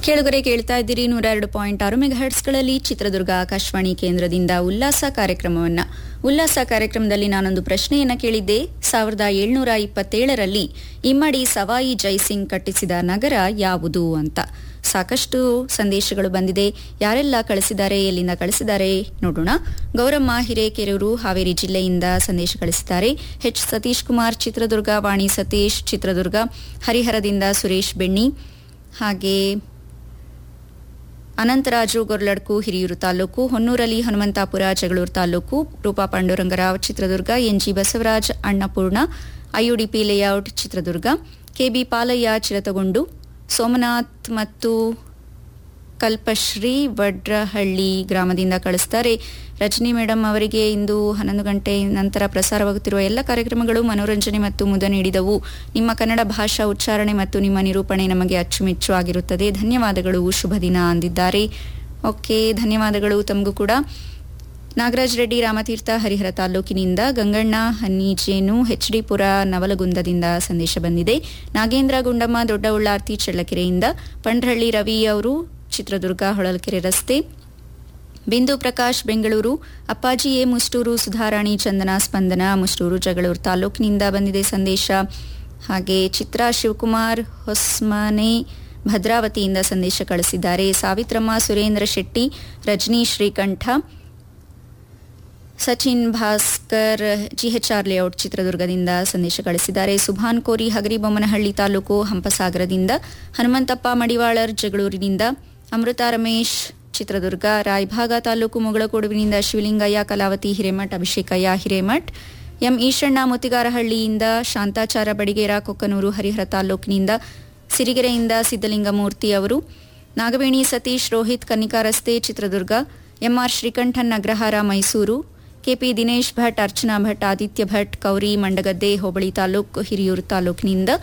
ಕೇಳುಗರೆ ಕೇಳ್ತಾ ಇದ್ದೀರಿ ನೂರ ಎರಡು ಪಾಯಿಂಟ್ ಆರು ಮೆಗಾಹರ್ಟ್ಸ್ಗಳಲ್ಲಿ ಚಿತ್ರದುರ್ಗ ಆಕಾಶವಾಣಿ ಕೇಂದ್ರದಿಂದ ಉಲ್ಲಾಸ ಕಾರ್ಯಕ್ರಮವನ್ನ ಉಲ್ಲಾಸ ಕಾರ್ಯಕ್ರಮದಲ್ಲಿ ನಾನೊಂದು ಪ್ರಶ್ನೆಯನ್ನ ಕೇಳಿದ್ದೆ ಸಾವಿರದ ಏಳ್ನೂರ ಇಪ್ಪತ್ತೇಳರಲ್ಲಿ ಇಮ್ಮಡಿ ಸವಾಯಿ ಜೈಸಿಂಗ್ ಕಟ್ಟಿಸಿದ ನಗರ ಯಾವುದು ಅಂತ ಸಾಕಷ್ಟು ಸಂದೇಶಗಳು ಬಂದಿದೆ ಯಾರೆಲ್ಲ ಕಳಿಸಿದ್ದಾರೆ ಎಲ್ಲಿಂದ ಕಳಿಸಿದ್ದಾರೆ ನೋಡೋಣ ಗೌರಮ್ಮ ಹಿರೇಕೆರೂರು ಹಾವೇರಿ ಜಿಲ್ಲೆಯಿಂದ ಸಂದೇಶ ಕಳಿಸಿದ್ದಾರೆ ಎಚ್ ಸತೀಶ್ ಕುಮಾರ್ ಚಿತ್ರದುರ್ಗ ವಾಣಿ ಸತೀಶ್ ಚಿತ್ರದುರ್ಗ ಹರಿಹರದಿಂದ ಸುರೇಶ್ ಬೆಣ್ಣಿ ಹಾಗೆ ಅನಂತರಾಜು ಗೊರ್ಲಡ್ಕು ಹಿರಿಯೂರು ತಾಲೂಕು ಹೊನ್ನೂರಲ್ಲಿ Hanumanthapura Jagalur taluk Roopa Pandurangarao Chitradurga NG Basavaraj Annapoorna IUDP layout Chitradurga KB Palaiah Chiratagondu Somanath ಮತ್ತು ಕಲ್ಪಶ್ರೀ ವಡ್ರಹಳ್ಳಿ ಗ್ರಾಮದಿಂದ ಕಳಿಸ್ತಾರೆ ರಜನಿ ಮೇಡಮ್ ಅವರಿಗೆ ಇಂದು ಹನ್ನೊಂದು ಗಂಟೆ ನಂತರ ಪ್ರಸಾರವಾಗುತ್ತಿರುವ ಎಲ್ಲ ಕಾರ್ಯಕ್ರಮಗಳು ಮನೋರಂಜನೆ ಮತ್ತು ಮುದ ನೀಡಿದವು ನಿಮ್ಮ ಕನ್ನಡ ಭಾಷಾ ಉಚ್ಚಾರಣೆ ಮತ್ತು ನಿಮ್ಮ ನಿರೂಪಣೆ ನಮಗೆ ಅಚ್ಚುಮೆಚ್ಚು ಆಗಿರುತ್ತದೆ ಧನ್ಯವಾದಗಳು ಶುಭ ದಿನ ಅಂದಿದ್ದಾರೆ ಓಕೆ ಧನ್ಯವಾದಗಳು ತಮಗೂ ಕೂಡ ನಾಗರಾಜ್ ರೆಡ್ಡಿ ರಾಮತೀರ್ಥ ಹರಿಹರ ತಾಲೂಕಿನಿಂದ ಗಂಗಣ್ಣ ಹನ್ನಿಜೇನು ಹೆಚ್ಡಿಪುರ ನವಲಗುಂದದಿಂದ ಸಂದೇಶ ಬಂದಿದೆ ನಾಗೇಂದ್ರ ಗುಂಡಮ್ಮ ದೊಡ್ಡ ಉಳ್ಳಾರ್ತಿ ಚಳ್ಳಕೆರೆಯಿಂದ ಪಂಡ್ರಹಳ್ಳಿ ರವಿ ಅವರು ಚಿತ್ರದುರ್ಗ ಹೊಳಲ್ಕೆರೆ ರಸ್ತೆ ಬಿಂದು ಪ್ರಕಾಶ್ ಬೆಂಗಳೂರು ಅಪ್ಪಾಜಿ ಎ ಮುಸ್ಟೂರು ಸುಧಾರಾಣಿ ಚಂದನ ಸ್ಪಂದನ ಮುಸ್ಟೂರು ಜಗಳೂರು ತಾಲೂಕಿನಿಂದ ಬಂದಿದೆ ಸಂದೇಶ ಹಾಗೆ ಚಿತ್ರಾ ಶಿವಕುಮಾರ್ ಹೊಸ್ಮನೆ ಭದ್ರಾವತಿಯಿಂದ ಸಂದೇಶ ಕಳಿಸಿದ್ದಾರೆ ಸಾವಿತ್ರಮ್ಮ ಸುರೇಂದ್ರ ಶೆಟ್ಟಿ ರಜನಿ ಶ್ರೀಕಂಠ ಸಚಿನ್ ಭಾಸ್ಕರ್ ಜಿಎಚ್ಆರ್ ಲೇಔಟ್ ಚಿತ್ರದುರ್ಗದಿಂದ ಸಂದೇಶ ಕಳಿಸಿದ್ದಾರೆ ಸುಭಾನ್ ಕೋರಿ ಹಗರಿಬೊಮ್ಮನಹಳ್ಳಿ ತಾಲೂಕು ಹಂಪಸಾಗರದಿಂದ ಹನುಮಂತಪ್ಪ ಮಡಿವಾಳರ್ ಜಗಳೂರಿನಿಂದ ಅಮೃತ ರಮೇಶ್ ಚಿತ್ರದುರ್ಗ ರಾಯಭಾಗ ತಾಲೂಕು ಮುಗಳಕೋಡುವಿನಿಂದ ಶಿವಲಿಂಗಯ್ಯ ಕಲಾವತಿ ಹಿರೇಮಠ್ ಅಭಿಷೇಕಯ್ಯ ಹಿರೇಮಠ್ ಎಂ ಈಶಣ್ಣ ಮುತ್ತಿಗಾರಹಳ್ಳಿಯಿಂದ ಶಾಂತಾಚಾರ ಬಡಿಗೇರ ಕೊಕ್ಕನೂರು ಹರಿಹರ ತಾಲೂಕಿನಿಂದ ಸಿರಿಗೆರೆಯಿಂದ ಸಿದ್ದಲಿಂಗಮೂರ್ತಿ ಅವರು ನಾಗವೇಣಿ ಸತೀಶ್ ರೋಹಿತ್ ಕನ್ನಿಕಾ ರಸ್ತೆ ಚಿತ್ರದುರ್ಗ ಎಂಆರ್ ಶ್ರೀಕಂಠನ್ ಅಗ್ರಹಾರ ಮೈಸೂರು ಕೆಪಿ ದಿನೇಶ್ ಭಟ್ ಅರ್ಚನಾ ಭಟ್ ಆದಿತ್ಯ ಭಟ್ ಕೌರಿ ಮಂಡಗದ್ದೆ ಹೋಬಳಿ ತಾಲೂಕು ಹಿರಿಯೂರು ತಾಲೂಕಿನಿಂದ